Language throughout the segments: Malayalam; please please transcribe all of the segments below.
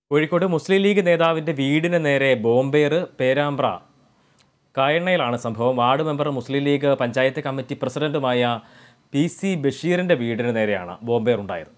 കോഴിക്കോട് മുസ്ലിം ലീഗ് നേതാവിൻ്റെ വീടിന് നേരെ ബോംബേർ പേരാമ്പ്ര കായണ്ണയിലാണ് സംഭവം ward member Muslim League panchayat committee പ്രസിഡന്റുമായ പി സി ബഷീറിൻ്റെ വീടിന് നേരെയാണ് ബോംബേർ ഉണ്ടായത്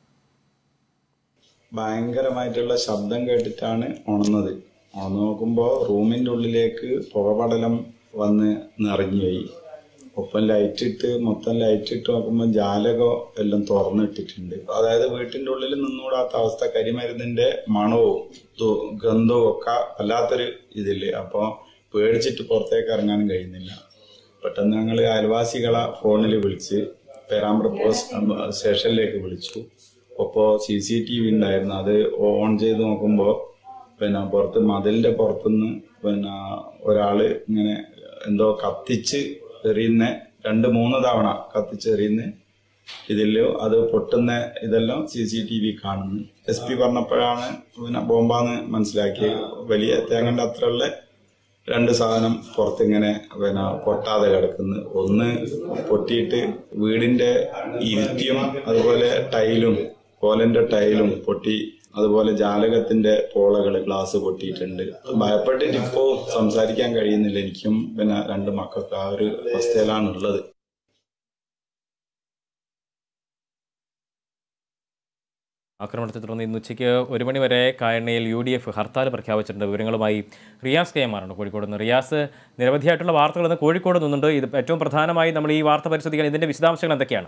ഭയങ്കരമായിട്ടുള്ള ശബ്ദം കേട്ടിട്ടാണ് ഉണർന്നത് ഉണർന്നു നോക്കുമ്പോൾ റൂമിൻ്റെ ഉള്ളിലേക്ക് പുകപടലം വന്ന് നിറഞ്ഞുപോയി ഒപ്പം ലൈറ്റ് ഇട്ട് മൊത്തം ലൈറ്റ് ഇട്ട് നോക്കുമ്പോൾ ജാലകം എല്ലാം തുറന്നിട്ടിട്ടുണ്ട് അതായത് വീട്ടിൻ്റെ ഉള്ളിൽ നിന്നുകൂടാത്ത അവസ്ഥ കരിമരുന്നിന്റെ മണവും തു- ഗന്ധവും ഒക്കെ വല്ലാത്തൊരു ഇതില് അപ്പോൾ പേടിച്ചിട്ട് പുറത്തേക്ക് ഇറങ്ങാനും കഴിയുന്നില്ല പെട്ടെന്ന് ഞങ്ങൾ അയൽവാസികളെ ഫോണിൽ വിളിച്ച് പേരാമ്പ്ര പോസ്റ്റ് സ്റ്റേഷനിലേക്ക് വിളിച്ചു അപ്പോൾ സി സി ടി വി ഉണ്ടായിരുന്നു അത് ഓൺ ചെയ്ത് നോക്കുമ്പോൾ പിന്നെ പുറത്ത് മതിലിന്റെ പുറത്തുനിന്ന് പിന്നെ ഒരാള് ഇങ്ങനെ എന്തോ കത്തിച്ച് എറിയുന്ന രണ്ട് മൂന്ന് തവണ കത്തിച്ച് എറിയുന്ന ഇതില് അത് പൊട്ടുന്ന ഇതെല്ലാം സി സി ടി വി കാണുന്നു എസ് പി പറഞ്ഞപ്പോഴാണ് പിന്നെ ബോംബാന്ന് മനസ്സിലാക്കിയത് വലിയ തേങ്ങന്റെ അത്രയുള്ള രണ്ട് സാധനം പുറത്തിങ്ങനെ പിന്നെ പൊട്ടാതെ കിടക്കുന്നു ഒന്ന് പൊട്ടിയിട്ട് വീടിന്റെ ഇരുത്തിയും അതുപോലെ ടൈലും കോലന്റെ ടൈലും പൊട്ടി അതുപോലെ ജാലകത്തിന്റെ പോളകൾ ഗ്ലാസ് പൊട്ടിയിട്ടുണ്ട് ഭയപ്പെട്ടിട്ട് ഇപ്പോ സംസാരിക്കാൻ കഴിയുന്നില്ല എനിക്കും പിന്നെ രണ്ട് മക്കൾക്ക് ആ ഒരു അവസ്ഥയിലാണ് ഉള്ളത് ആക്രമണത്തെ തുടർന്ന് ഇന്ന് ഉച്ചയ്ക്ക് ഒരു മണി വരെ കായണ്ണയിൽ യു ഡി എഫ് ഹർത്താൽ പ്രഖ്യാപിച്ചിട്ടുണ്ട് വിവരങ്ങളുമായി റിയാസ് കെ എം ആറാണ് കോഴിക്കോട് നിന്ന് റിയാസ് നിരവധിയായിട്ടുള്ള വാർത്തകൾ ഇന്ന് കോഴിക്കോട് നിന്നുണ്ട് ഇത് ഏറ്റവും പ്രധാനമായി നമ്മൾ ഈ വാർത്ത പരിശോധിക്കാൻ ഇതിൻ്റെ വിശദാംശങ്ങൾ എന്തൊക്കെയാണ്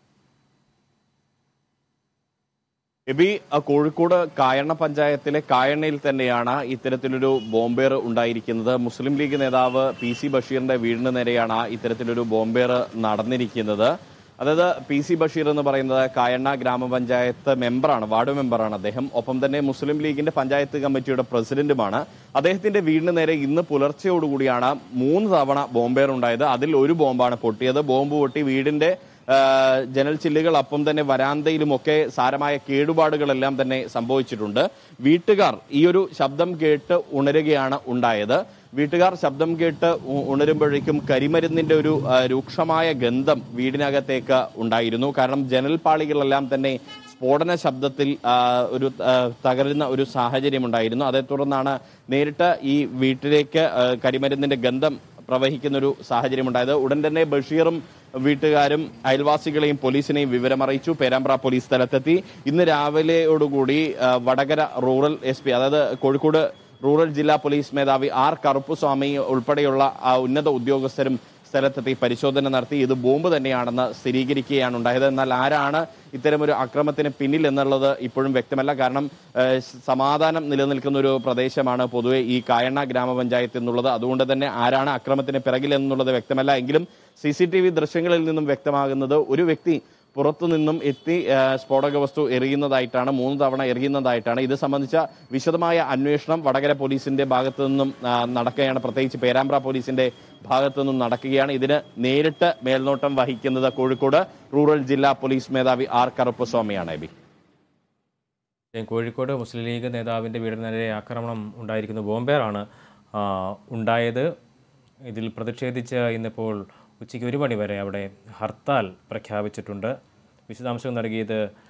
എബി ആ കോഴിക്കോട് കായണ്ണ പഞ്ചായത്തിലെ കായണ്ണയിൽ തന്നെയാണ് ഇത്തരത്തിലൊരു ബോംബേർ ഉണ്ടായിരിക്കുന്നത് മുസ്ലിം ലീഗ് നേതാവ് പി സി ബഷീറിന്റെ വീടിന് നേരെയാണ് ഇത്തരത്തിലൊരു ബോംബേർ നടന്നിരിക്കുന്നത് അതായത് പി സി ബഷീർ എന്ന് പറയുന്നത് കായണ്ണ ഗ്രാമപഞ്ചായത്ത് മെമ്പറാണ് വാർഡ് മെമ്പറാണ് അദ്ദേഹം ഒപ്പം തന്നെ മുസ്ലിം ലീഗിന്റെ പഞ്ചായത്ത് കമ്മിറ്റിയുടെ പ്രസിഡന്റുമാണ് അദ്ദേഹത്തിന്റെ വീടിന് നേരെ ഇന്ന് പുലർച്ചെയോടുകൂടിയാണ് മൂന്ന് തവണ ബോംബേർ ഉണ്ടായത് അതിൽ ഒരു ബോംബാണ് പൊട്ടിയത് ബോംബ് പൊട്ടി വീടിന്റെ ആ, ജനൽ ചില്ലുകൾ അപ്പം തന്നെ വരാന്തയിലുമൊക്കെ സാരമായ കേടുപാടുകളെല്ലാം തന്നെ സംഭവിച്ചിട്ടുണ്ട് വീട്ടുകാർ ഈ ഒരു ശബ്ദം കേട്ട് ഉണരുകയാണ് ഉണ്ടായത് വീട്ടുകാർ ശബ്ദം കേട്ട് ഉ- ഉണരുമ്പോഴേക്കും കരിമരുന്നിന്റെ ഒരു ആ, രൂക്ഷമായ ഗന്ധം വീടിനകത്തേക്ക് ഉണ്ടായിരുന്നു കാരണം ജനൽപാളികളെല്ലാം തന്നെ സ്ഫോടന ശബ്ദത്തിൽ ആ, ഒരു ആ, തകരുന്ന ഒരു സാഹചര്യം ഉണ്ടായിരുന്നു അതേ തുടർന്നാണ് നേരിട്ട് ഈ വീട്ടിലേക്ക് ആ, കരിമരുന്നിന്റെ ഗന്ധം പ്രവഹിക്കുന്ന ഒരു സാഹചര്യം ഉണ്ടായത് ഉടൻ തന്നെ ബഷീറും വീട്ടുകാരും അയൽവാസികളെയും പോലീസിനെയും വിവരമറിയിച്ചു പേരാമ്പ്ര പോലീസ് സ്ഥലത്തെത്തി ഇന്ന് രാവിലെയോടുകൂടി ആ, വടകര റൂറൽ എസ് പി അതായത് കോഴിക്കോട് റൂറൽ ജില്ലാ പോലീസ് മേധാവി ആർ കറുപ്പുസ്വാമി ഉൾപ്പെടെയുള്ള ആ, ഉന്നത ഉദ്യോഗസ്ഥരും സ്ഥലത്തെത്തി പരിശോധന നടത്തി ഇത് ബോംബ് തന്നെയാണെന്ന് സ്ഥിരീകരിക്കുകയാണ് ഉണ്ടായത് എന്നാൽ ആരാണ് ഇത്തരമൊരു അക്രമത്തിന് പിന്നിൽ എന്നുള്ളത് ഇപ്പോഴും വ്യക്തമല്ല കാരണം ഏഹ്, സമാധാനം നിലനിൽക്കുന്ന ഒരു പ്രദേശമാണ് പൊതുവെ ഈ കായണ്ണ ഗ്രാമപഞ്ചായത്ത് എന്നുള്ളത് അതുകൊണ്ട് തന്നെ ആരാണ് അക്രമത്തിന് പിറകിൽ എന്നുള്ളത് വ്യക്തമല്ല എങ്കിലും സി സി ടി വി ദൃശ്യങ്ങളിൽ നിന്നും വ്യക്തമാകുന്നത് ഒരു വ്യക്തി പുറത്തു നിന്നും എത്തി ആ, സ്ഫോടക വസ്തു എറിയുന്നതായിട്ടാണ് മൂന്ന് തവണ എറിയുന്നതായിട്ടാണ് ഇത് സംബന്ധിച്ച വിശദമായ അന്വേഷണം വടകര പോലീസിന്റെ ഭാഗത്തു നിന്നും ആ, നടക്കുകയാണ് പ്രത്യേകിച്ച് പേരാമ്പ്ര പോലീസിന്റെ ഭാഗത്തു നിന്നും നടക്കുകയാണ് ഇതിന് നേരിട്ട് മേൽനോട്ടം വഹിക്കുന്നത് കോഴിക്കോട് റൂറൽ ജില്ലാ പോലീസ് മേധാവി ആർ കറുപ്പസ്വാമിയാണ് എബി കോഴിക്കോട് മുസ്ലിം ലീഗ് നേതാവിൻ്റെ വീടിന് നേരെ ആക്രമണം ഉണ്ടായിരിക്കുന്നു ബോംബേറാണ് ആ, ഉണ്ടായത് ഇതിൽ പ്രതിഷേധിച്ച് ഇന്നിപ്പോൾ ഉച്ചയ്ക്ക് ഒരു മണി വരെ അവിടെ ഹർത്താൽ പ്രഖ്യാപിച്ചിട്ടുണ്ട് വിശദാംശങ്ങൾ നൽകിയത്